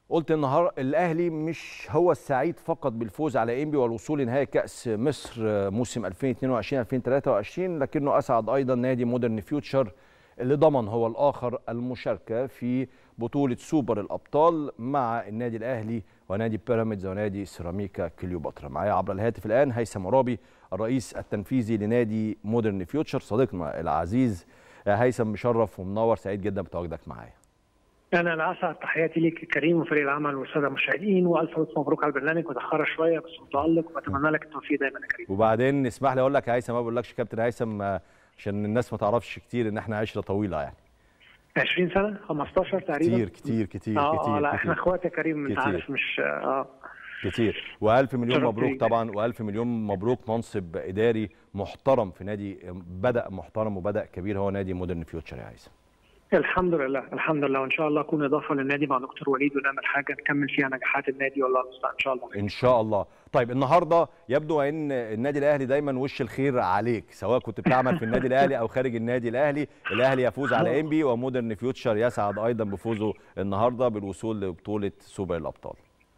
قلت النهار الاهلي مش هو السعيد فقط بالفوز على انبي والوصول لنهائي كاس مصر موسم 2022 2023 لكنه اسعد ايضا نادي مودرن فيوتشر اللي ضمن هو الاخر المشاركه في بطوله سوبر الابطال مع النادي الاهلي ونادي بيراميدز ونادي سيراميكا كليوباترا معايا عبر الهاتف الان هيثم عرابي الرئيس التنفيذي لنادي مودرن فيوتشر صديقنا العزيز هيثم مشرف ومنور سعيد جدا بتواجدك معايا انا الاسعد تحياتي ليك كريم وفريق العمل والساده المشاهدين والف الف مبروك على البرنامج متاخره شويه بس متالق واتمنى لك التوفيق دايما يا كريم وبعدين اسمح لي اقول لك يا هيثم ما بقولكش كابتن هيثم عشان الناس ما تعرفش كتير ان احنا عشره طويله يعني 20 سنه 15 تقريبا كتير كتير كتير اه كتير اه لا كتير. احنا اخوات يا كريم انت كتير. عارف مش اه كتير والف مليون شرف مبروك ليك. طبعا والف مليون مبروك منصب اداري محترم في نادي بدا محترم وبدا كبير هو نادي مودرن فيوتشر يا هيثم الحمد لله الحمد لله وان شاء الله اكون اضافه للنادي مع دكتور وليد ونعمل حاجه نكمل فيها نجاحات النادي والله المستعان ان شاء الله ان شاء الله طيب النهارده يبدو ان النادي الاهلي دايما وش الخير عليك سواء كنت بتعمل في النادي الاهلي او خارج النادي الاهلي الاهلي يفوز على انبي ومودرن فيوتشر يسعد ايضا بفوزه النهارده بالوصول لبطوله سوبر الابطال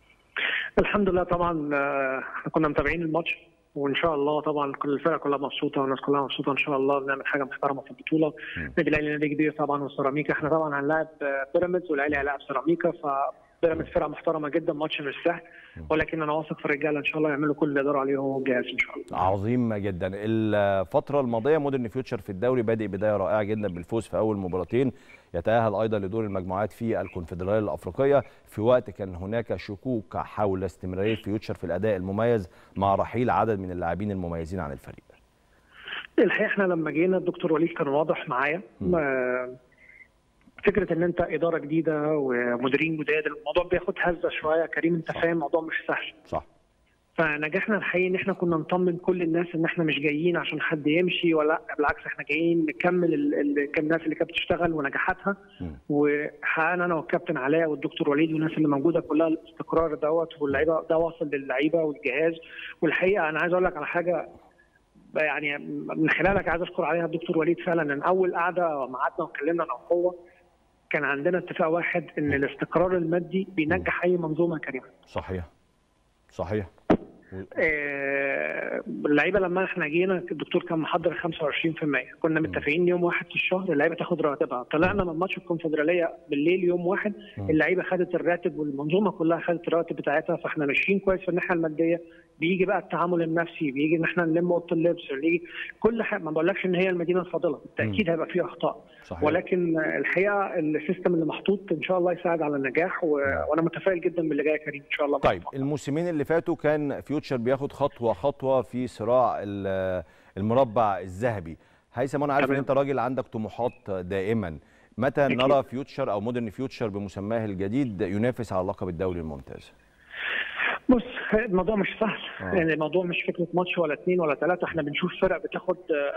الحمد لله طبعا آه، احنا كنا متابعين الماتش وان شاء الله طبعا كل الفرقه كلها مبسوطه والناس كلها مبسوطه ان شاء الله بنعمل حاجه محترمه في البطوله النادي الاهلي نادي كبير طبعا والسيراميكا احنا طبعا هنلاعب آه، بيراميدز والاهلي هيلاعب سيراميكا فبيراميدز فرقه محترمه جدا ماتش مش سهل ولكن انا واثق في الرجاله ان شاء الله يعملوا كل اللي يقدروا عليه وهو جاهز ان شاء الله عظيم جدا الفترة الماضية مودرن فيوتشر في الدوري بادئ بداية رائعة جدا بالفوز في أول مباراتين يتأهل أيضا لدور المجموعات في الكونفدرالية الأفريقية في وقت كان هناك شكوك حول استمرارية فيوتشر في الأداء المميز مع رحيل عدد من اللاعبين المميزين عن الفريق الحقيقه احنا لما جينا الدكتور وليد كان واضح معايا آه، فكره ان انت اداره جديده ومديرين جداد الموضوع بياخد هزه شويه يا كريم انت فاهم الموضوع مش سهل صح فنجاحنا الحقيقي ان احنا كنا نطمن كل الناس ان احنا مش جايين عشان حد يمشي ولا لأ، بالعكس احنا جايين نكمل ال- ال- كم الناس اللي كانت بتشتغل ونجاحاتها مم. وحققنا انا والكابتن علاء والدكتور وليد والناس اللي موجوده كلها الاستقرار دوت واللعيبه ده واصل للعيبه والجهاز والحقيقه انا عايز اقول لك على حاجه يعني من خلالك عايز اشكر عليها الدكتور وليد فعلا ان اول قعده قعدنا واتكلمنا انا وهو كان عندنا اتفاق واحد ان الاستقرار المادي بينجح اي منظومه يا كريم صحيح صحيح آه، اللعيبه لما احنا جينا الدكتور كان محضر 25% كنا متفقين يوم واحد في الشهر اللعيبه تاخد راتبها طلعنا من ماتش الكونفدراليه بالليل يوم واحد مم. اللعيبه خدت الراتب والمنظومه كلها خدت الراتب بتاعتها فاحنا ماشيين كويس في الناحيه الماديه بيجي بقى التعامل النفسي بيجي ان احنا نلم اوضه اللبس بيجي كل حاجه ما بقولكش ان هي المدينه الفاضله بالتاكيد هيبقى فيها اخطاء صحيح ولكن الحقيقه السيستم اللي محطوط ان شاء الله يساعد على النجاح و... وانا متفائل جدا باللي جاي يا كريم ان شاء الله طيب الموسمين اللي فاتوا كان فيوتشر بياخد خطوه خطوه في صراع ال- المربع الذهبي هيثم انا عارف ان تمام. انت راجل عندك طموحات دائما متى أكيد. نرى فيوتشر او مودرن فيوتشر بمسماه الجديد ينافس على لقب الدوري الممتاز بص الموضوع مش سهل آه. يعني الموضوع مش فكره ماتش ولا اثنين ولا ثلاثه احنا بنشوف فرق بتاخد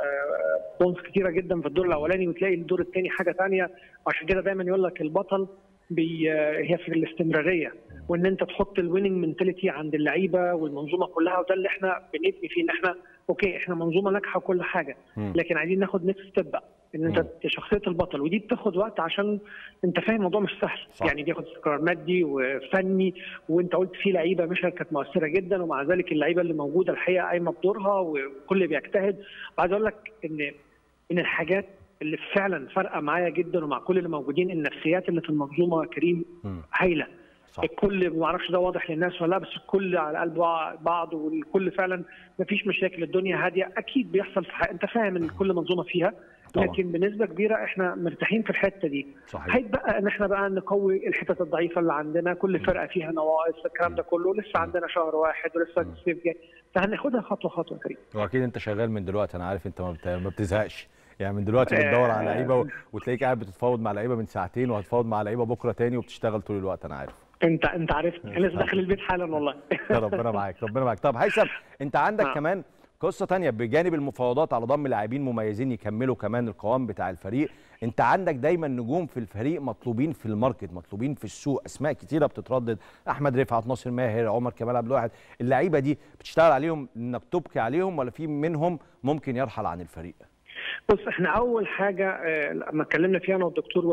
بونز كتيره جدا في الدور الاولاني وتلاقي الدور الثاني حاجه ثانيه عشان كده دايما يقول لك البطل بي آه، هي في الاستمراريه وان انت تحط الويننج منتاليتي عند اللعيبه والمنظومه كلها وده اللي احنا بنبني فيه ان احنا اوكي احنا منظومه ناجحه وكل حاجه مم. لكن عايزين ناخد نكست ستيب بقى ان انت شخصيه البطل ودي بتاخد وقت عشان انت فاهم الموضوع مش سهل صح. يعني بياخد استقرار مادي وفني وانت قلت في لعيبه مش كانت مؤثره جدا ومع ذلك اللعيبه اللي موجوده الحقيقه قايمه بدورها وكل بيجتهد وعايز اقول لك ان من الحاجات اللي فعلا فارقه معايا جدا ومع كل اللي موجودين النفسيات اللي في المنظومه يا كريم مم. هايله صح الكل ما اعرفش ده واضح للناس ولا لا بس الكل على قلب بعض والكل فعلا ما فيش مشاكل الدنيا هاديه اكيد بيحصل في حق. انت فاهم ان كل منظومه فيها طبعا. لكن بنسبه كبيره احنا مرتاحين في الحته دي صحيح هيتبقى ان احنا بقى نقوي الحتت الضعيفه اللي عندنا كل فرقه فيها نواقص الكلام ده كله لسه عندنا شهر واحد ولسه الصيف جاي فهناخدها خطوه خطوه يا كريم واكيد انت شغال من دلوقتي انا عارف انت ما بت- ما بتزهقش يعني من دلوقتي بتدور على آه. لعيبه و- وتلاقيك قاعد بتتفاوض مع لعيبه من ساعتين وهتفاوض مع لعيبه بكره تاني وبتشتغل طول الوقت انا عارف انت انت عارفني انا لسه داخل البيت حالا والله يا ربنا معاك ربنا معاك طب هيثم انت عندك نعم. كمان قصه تانية بجانب المفاوضات على ضم لاعبين مميزين يكملوا كمان القوام بتاع الفريق انت عندك دايما نجوم في الفريق مطلوبين في الماركت مطلوبين في السوق اسماء كتيره بتتردد احمد رفعت ناصر ماهر عمر كمال عبد الواحد اللعيبه دي بتشتغل عليهم انك تبكي عليهم ولا في منهم ممكن يرحل عن الفريق بص احنا اول حاجه آه، لما اتكلمنا فيها انا والدكتور وليد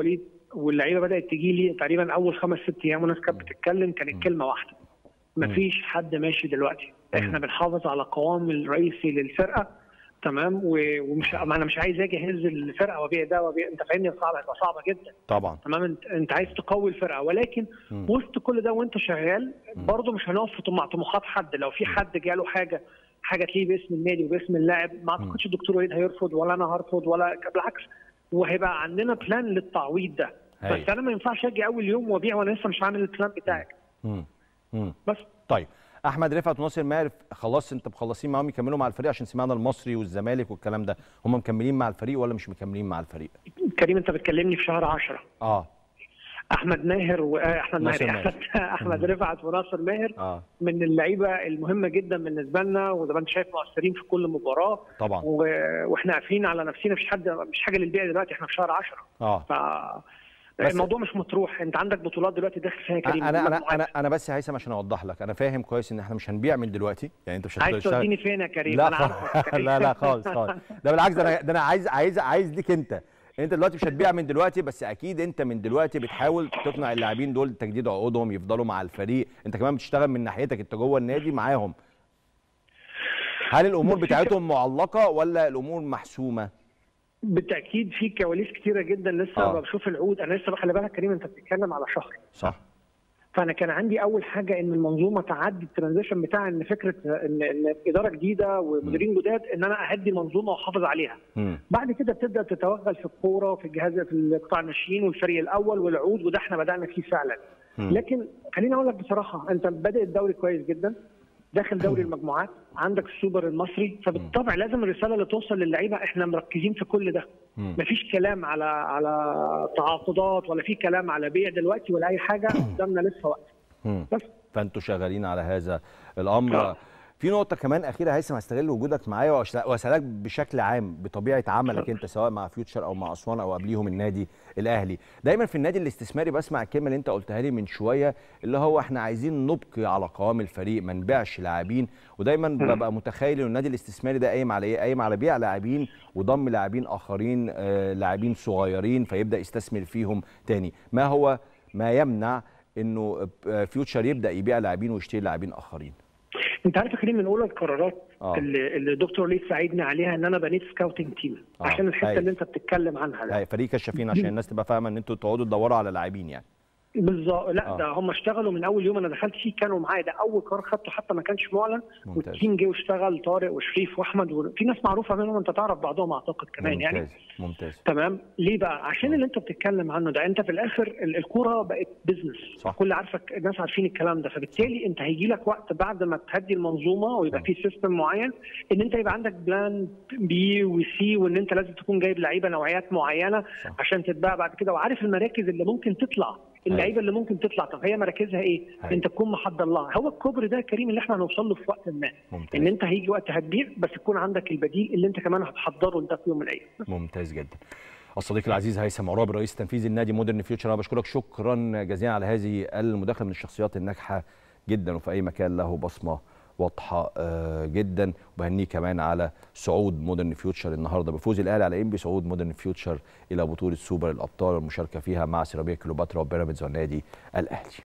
واللعيبه بدات تجي لي تقريبا اول خمس ست ايام والناس كانت بتتكلم كانت كلمه واحده مفيش حد ماشي دلوقتي احنا بنحافظ على القوام الرئيسي للفرقه تمام و- ومش ما انا مش عايز اجي اهز الفرقه وابيع ده وابيع انت فاهمني صعبه هتبقى صعبه جدا طبعا تمام انت انت عايز تقوي الفرقه ولكن وسط كل ده وانت شغال برضه مش هنقف في طم- طموحات حد لو في حد جاله حاجه حاجه تليه باسم النادي وباسم اللاعب ما اعتقدش الدكتور وليد هيرفض ولا انا هرفض ولا بالعكس وهيبقى عندنا بلان للتعويض ده هايل. بس انا ما ينفعش اجي اول يوم وابيع وانا لسه مش عامل البلان بتاعك مم. مم. بس طيب احمد رفعت وناصر ماهر خلاص انت مخلصين معاهم يكملوا مع الفريق عشان سمعنا المصري والزمالك والكلام ده هم مكملين مع الفريق ولا مش مكملين مع الفريق كريم انت بتكلمني في شهر 10 اه احمد ماهر واحمد ناصر ماهر ماهر. احمد احمد رفعت وناصر ماهر اه من اللعيبه المهمه جدا بالنسبه لنا وزي ما انت شايف مؤثرين في كل مباراه طبعا و... واحنا قافلين على نفسنا مش حد مش حاجه للبيع دلوقتي احنا في شهر 10 اه ف بس- الموضوع مش مطروح انت عندك بطولات دلوقتي داخل فيها يا كريم انا انا مجموعات. انا انا بس يا هيثم عشان اوضح لك انا فاهم كويس ان احنا مش هنبيع من دلوقتي يعني انت مش عايز هتشتغل توديني فين يا كريم لا انا خالص عارفك لا لا خالص خالص ده بالعكس ده انا ده انا عايز عايز عايز ليك انت انت دلوقتي مش هتبيع من دلوقتي بس اكيد انت من دلوقتي بتحاول تقنع اللاعبين دول تجديد عقودهم يفضلوا مع الفريق انت كمان بتشتغل من ناحيتك انت جوه النادي معاهم هل الامور بص، في بتاعتهم معلقه ولا الامور محسومه بالتاكيد في كواليس كتيره جدا لسه آه. بشوف العقود انا لسه خلي بالك كريم انت بتتكلم على شهر صح فانا كان عندي اول حاجه ان المنظومه تعدي الترانزيشن بتاع ان فكره ان ان اداره جديده ومديرين جداد ان انا اهدي منظومه واحافظ عليها امم بعد كده بتبدا تتوغل في الكوره وفي الجهاز في القطاع الناشئين والفريق الاول والعقود وده احنا بدانا فيه فعلا مم. لكن خليني اقول لك بصراحه انت بادئ الدوري كويس جدا داخل دوري المجموعات عندك السوبر المصري فبالطبع لازم الرساله اللي توصل للعيبه احنا مركزين في كل ده مم. مفيش كلام على على تعاقدات ولا في كلام على بيع دلوقتي ولا اي حاجه قدامنا لسه وقت مم. بس فانتوا شغالين على هذا الامر آه. في نقطة كمان أخيرة هيثم هستغل وجودك معايا وأش- وأسألك بشكل عام بطبيعة عملك أنت سواء مع فيوتشر أو مع أسوان أو قبليهم النادي الأهلي، دايما في النادي الاستثماري بسمع الكلمة اللي أنت قلتها لي من شوية اللي هو إحنا عايزين نبقي على قوام الفريق ما نبيعش لاعبين ودايما ببقى متخيل إن النادي الاستثماري ده قايم على إيه؟ قايم على بيع لاعبين وضم لاعبين آخرين آه لاعبين صغيرين فيبدأ يستثمر فيهم تاني، ما هو ما يمنع إنه آه، فيوتشر يبدأ يبيع لاعبين ويشتري لاعبين آخرين؟ انت عارف يا كريم من اولى القرارات آه. اللي, اللي الدكتور ليد ساعدني عليها ان انا بنيت سكاوتنج تيم آه. عشان الحته هايل. اللي انت بتتكلم عنها ده هاي فريق كشافين عشان الناس تبقى فاهمه ان انتوا تقعدوا تدوروا على لاعبين يعني بالظبط لا آه. ده هم اشتغلوا من اول يوم انا دخلت فيه كانوا معايا ده اول قرار خدته حتى ما كانش معلن ممتاز. والتيم جه واشتغل طارق وشريف واحمد وفي ناس معروفه منهم انت تعرف بعضهم اعتقد كمان يعني ممتاز ممتاز تمام ليه بقى عشان اللي انت بتتكلم عنه ده انت في الاخر ال- الكوره بقت بزنس صح. كل عارفك الناس عارفين الكلام ده فبالتالي انت هيجي لك وقت بعد ما تهدي المنظومه ويبقى في سيستم معين ان انت يبقى عندك بلان بي وسي وان انت لازم تكون جايب لعيبه نوعيات معينه صح. عشان تتباع بعد كده وعارف المراكز اللي ممكن تطلع اللعيبه اللي ممكن تطلع طب هي مراكزها ايه؟ أيوة. انت تكون محضر لها هو الكوبري ده يا كريم اللي احنا هنوصل له في وقت ما ممتاز. ان انت هيجي وقت هتبيع بس يكون عندك البديل اللي انت كمان هتحضره لده في يوم من الايام ممتاز جدا الصديق العزيز هيثم عرابي رئيس تنفيذي النادي مودرن فيوتشر انا بشكرك شكرا جزيلا على هذه المداخله من الشخصيات الناجحه جدا وفي اي مكان له بصمه واضحه آه، جدا وبهنيه كمان على صعود مودرن فيوتشر النهارده بفوز الاهلي على انبي صعود مودرن فيوتشر الى بطوله سوبر الابطال والمشاركه فيها مع سيراميكا كليوباترا وبيراميدز والنادي الاهلي